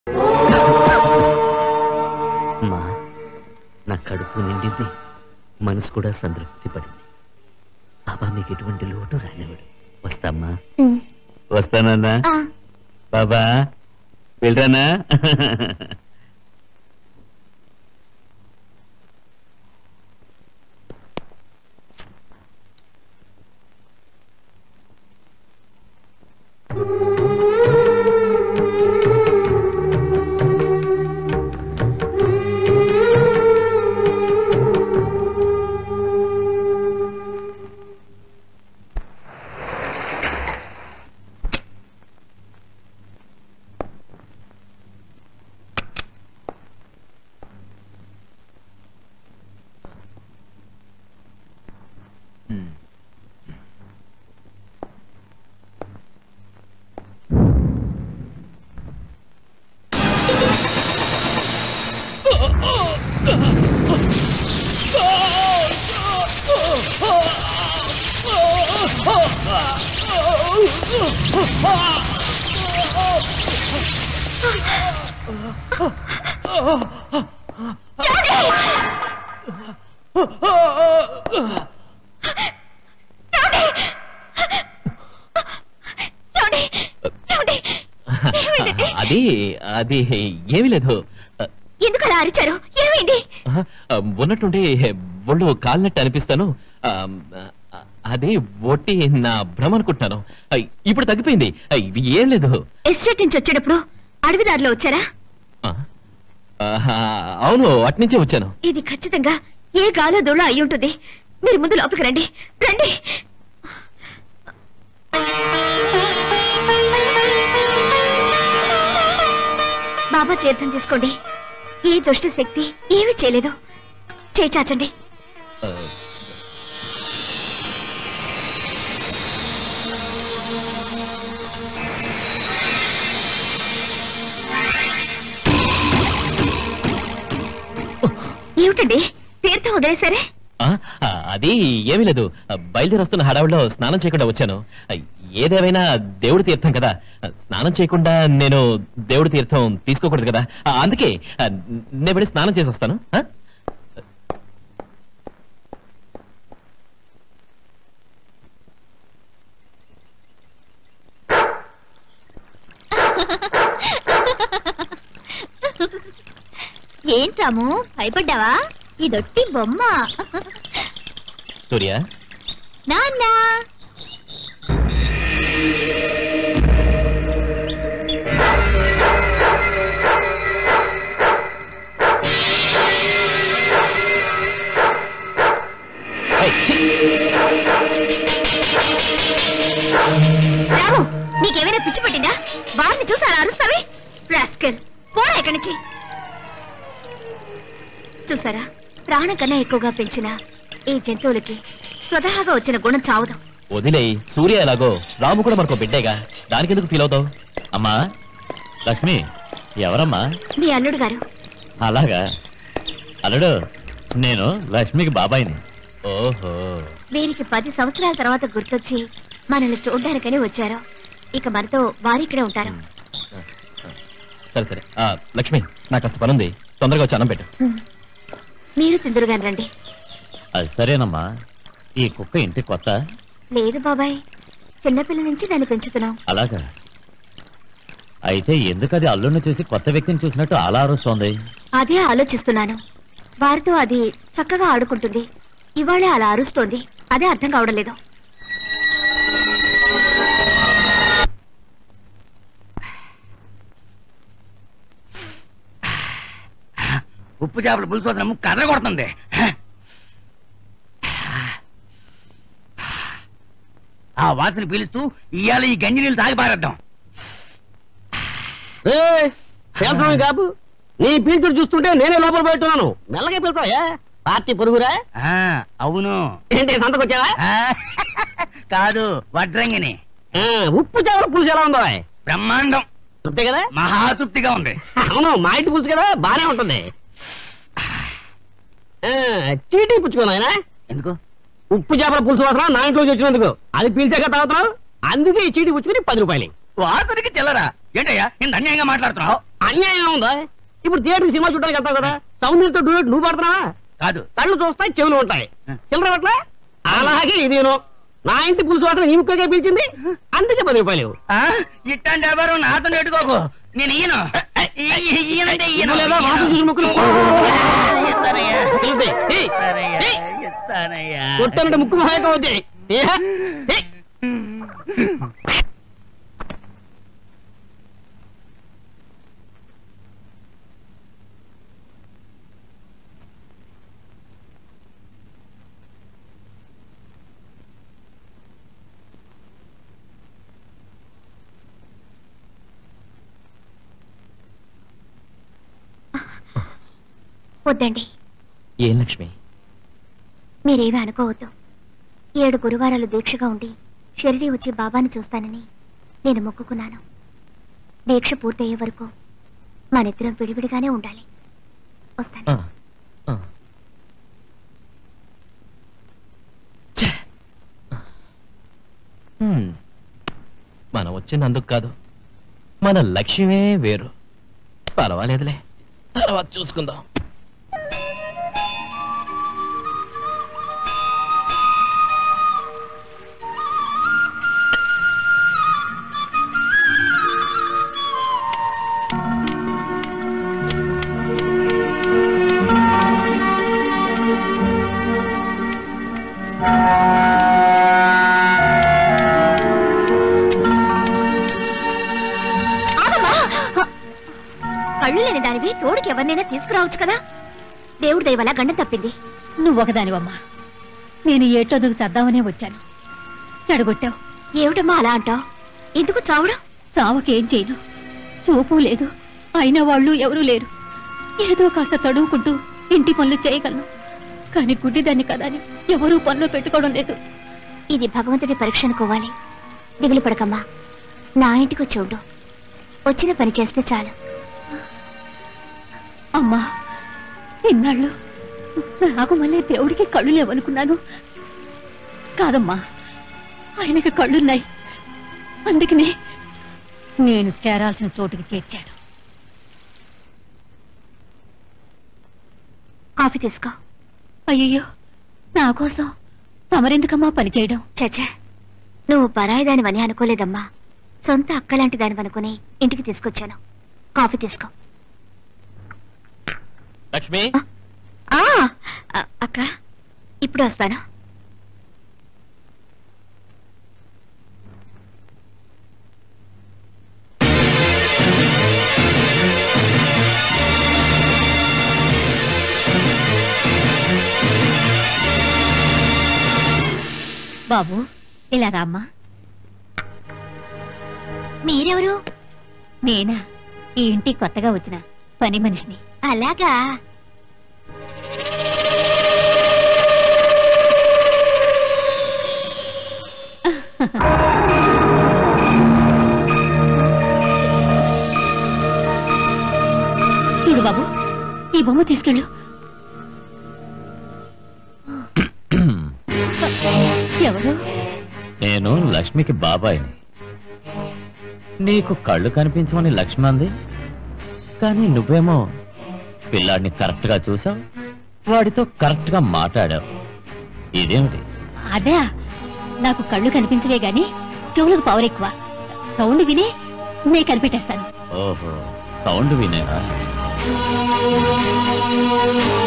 మా నా కడుపు నిండింది మనసు కూడా సంతృప్తి పడింది బాబా మీకు ఎటువంటి లోటు రానివాడు వస్తామ్మా వస్తానన్నా బాబా వెళ్ళరానా అది అది ఏమీ లేదు ఎందుకు అలా అరిచారు ఏమైంది ఆహా, ఉన్నట్టుండి ఒళ్ళు కాలినట్టు అనిపిస్తాను ఆ, అది ఒట్టి నా భ్రమ అనుకుంటున్నాను ఆ, ఇప్పుడు తగ్గిపోయింది ఆ, ఏం లేదు ఎస్టేట్ నుంచి వచ్చేటప్పుడు అడవి దారిలో వచ్చారా ఆ, ఆహా, అవును అట్నుంచే వచ్చాను ఇది ఖచ్చితంగా ఏ గాలో దూళ అయి ఉంటుంది మీరు ముందు లోపలికి రండి రండి బాబా తీర్థం తీసుకోండి ఏ దుష్ట శక్తి ఏమీ చేయలేదు చేయి చాచండి ఆ, ఏమిటండి తీర్థం వదిలేసరే ఆ, ఆ, అది ఏమీ లేదు ఆ, బయలుదేరి వస్తున్న హడావుడిలో స్నానం చేయకుండా వచ్చాను ఆ, ఏదేమైనా దేవుడి తీర్థం కదా ఆ, స్నానం చేయకుండా నేను దేవుడి తీర్థం తీసుకోకూడదు కదా ఆ, అందుకే ఆ, నేను వెళ్ళి స్నానం చేసి వస్తాను ఆ? ఏంట్రాము భయపడ్డావా ఇదొట్టి బొమ్మ సూర్య నాన్న ఏయ్, ఛీ! రాము నీకేమైనా పిచ్చి పట్టిందా వారిని చూసి అలా అరుస్తావి రాస్కల్ పోరా ఇక్కడి నుంచి చూసారా ప్రాణం కన్నా ఎక్కువగా పెంచిన ఈ జంతువులకి స్వతహాగా వచ్చిన గుణం చావదు వదిలే సూర్య ఎలాగో రాము కూడా మనకు బిడ్డేగా దానికి ఎందుకు ఫీల్ అవుతావు అమ్మా లక్ష్మి ఎవరమ్మా మీ అల్లుడు గారు అలాగా అల్లుడు నేను లక్ష్మికి బాబాయిని ఓహో వీరికి పది సంవత్సరాల తర్వాత గుర్తొచ్చి మనల్ని చూడ్డానికని వచ్చారు ఇక మనతో వారిక్కడే ఉంటారు సరే సరే ఆ, లక్ష్మి నాకు కాస్త పనుంది తొందరగా వచ్చి అన్నం పెట్టు హ్మ్. మీరు తిందురుగాని రండి అది సరేనమ్మా ఈ కుక్క ఇంటి కొత్త లేదు బాబాయ్ చిన్నపిల్ల నుంచి దాన్ని పెంచుతున్నాం అలాగా అయితే ఎందుకు అది అల్లుడిని చూసి కొత్త వ్యక్తిని చూసినట్టు అలా అరుస్తోంది అదే ఆలోచిస్తున్నాను వారితో అది చక్కగా ఆడుకుంటుంది ఇవాళే అలా అరుస్తోంది అదే అర్థం కావడం లేదు ఉప్పు చేపల పులుసు వసిన ముక్కు కర్ర కొడుతుంది ఆ వాసన పీలుస్తూ ఇవాళ ఈ గంజి నీళ్ళు తాగి పారేద్దాం పేల్చడం కాపు నీ పీల్చుడు చూస్తుంటే నేనే లోపల పెట్టున్నాను మెల్లగా పీల్చావా పార్టీ పొరుగురా ఆ, అవును ఏంటి సంతకు వచ్చావా ఆ, కాదు వడ్రంగిని ఆ, ఉప్పు చేపల పులుసు ఎలా ఉందో బ్రహ్మాండం తృప్తే కదా మహాతృప్తిగా ఉంది అవును మా ఇంటి పులుసు కదా బానే ఉంటుంది ఆ, చీటీ పుచ్చుకోను ఆయన ఎందుకు ఉప్పు చేపల పులుసు వాసన నా ఇంట్లో వచ్చినందుకు అది పీల్చాక తాగుతున్నావు అందుకే ఈ చీటీ పుచ్చుకుని పది రూపాయలు వాసనకి చిల్లరా ఏంటయ్యా ఇంత అన్యాయంగా మాట్లాడుతున్నావు అన్యాయం ఉందా ఇప్పుడు థియేటర్ సినిమా చూడడానికి వెళ్తావు కదా సౌందర్యతో డూయట్ నువ్వు పడుతున్నావా కాదు కళ్ళు చూస్తాయి చెవులు ఉంటాయి చిల్లర పట్ల అలాగే ఇదేను నా ఇంటి పులుసు మాత్రం నీ ముక్కగా పిలిచింది అందుకే పది రూపాయలు ఆ? ఇట్లాంటి ఎవరు నాతో నెట్టుకోకు నేను ఈయను ఈ- ఈ- ఈయనంటే ఈయను. లేదా వాసన చూసి ముక్కులు ఇస్తానయ్యా. తెలుస్తాయి. ఏయ్, ఇస్తానయ్యా. ఏయ్, ఇస్తానయ్యా. కొట్టానంటే ముక్కు మహాయకం అవుతాయి ఏ, ఏయ్. వద్దండి ఏం లక్ష్మి మీరేమీ అనుకోవద్దు ఏడు గురువారాలు దీక్షగా ఉండి షిరిడి వచ్చి బాబాని చూస్తానని నేను మొక్కుకున్నాను దీక్ష పూర్తయ్యే వరకు మనిద్దరం విడివిడిగానే ఉండాలి వస్తాను ఆ, ఆ. ఛే! హ్మ్. మనం వచ్చినందుకు కాదు మన లక్ష్యమే వేరు పర్వాలేదులే తర్వాత చూసుకుందాం ఆగమ్మా! కళ్ళు లేని దానివి తోడుకి ఎవరినైనా తీసుకురావచ్చు కదా దేవుడి దయ వల్ల గండం తప్పింది నువ్వొకదానివమ్మా నేను ఏటోదుకు చద్దామనే వచ్చాను చెడగొట్టావు ఏమిటమ్మా అలా అంటావు ఎందుకు చావుడు చావకేం చేయను చూపు లేదు అయిన వాళ్ళు ఎవరూ లేరు ఏదో కాస్త తడువుకుంటూ ఇంటి పనులు చేయగలను కానీ గుడ్డిదాన్ని కదా అని ఎవరూ పనులు పెట్టుకోవడం లేదు ఇది భగవంతుడి పరీక్ష అనుకోవాలి దిగులు పడకమ్మా నా ఇంటికి వచ్చి ఉండు వచ్చిన పని చేస్తే చాలు అమ్మా ఇన్నాళ్ళు నాకు మళ్ళీ దేవుడికి కళ్ళు లేవనుకున్నాను కాదమ్మా ఆయనకి కళ్ళున్నాయి అందుకనే నేను చేరాల్సిన చోటుకి చేర్చాడు కాఫీ తీసుకో అయ్యయ్యో నా కోసం తమరెందుకమ్మా పని చేయడం చచ్చా నువ్వు పరాయి దానివని అనుకోలేదమ్మా సొంత అక్కలాంటి దానివనుకుని ఇంటికి తీసుకొచ్చాను కాఫీ తీసుకో లక్ష్మి ఆ అ- అక్క ఇప్పుడు వస్తాను బాబు ఇలా రామ్మా మీరెవరు నేనా ఈ ఇంటికి కొత్తగా వచ్చిన పని మనిషిని అలాగా చూడు బాబు ఈ బొమ్మ తీసుకెళ్ళు ఎవరు నేను లక్ష్మికి బాబాయిని నీకు కళ్ళు కనిపించమని లక్ష్మి అంది కానీ నువ్వేమో పిల్లాడిని కరెక్ట్ గా చూసావు వాడితో కరెక్ట్ గా మాట్లాడావు ఇదేమిటి అదే నాకు కళ్ళు కనిపించవే గాని చెవులకు పవర్ ఎక్కువ సౌండ్ విని నే కనిపెట్టేస్తాను ఓహో సౌండ్ వినేరా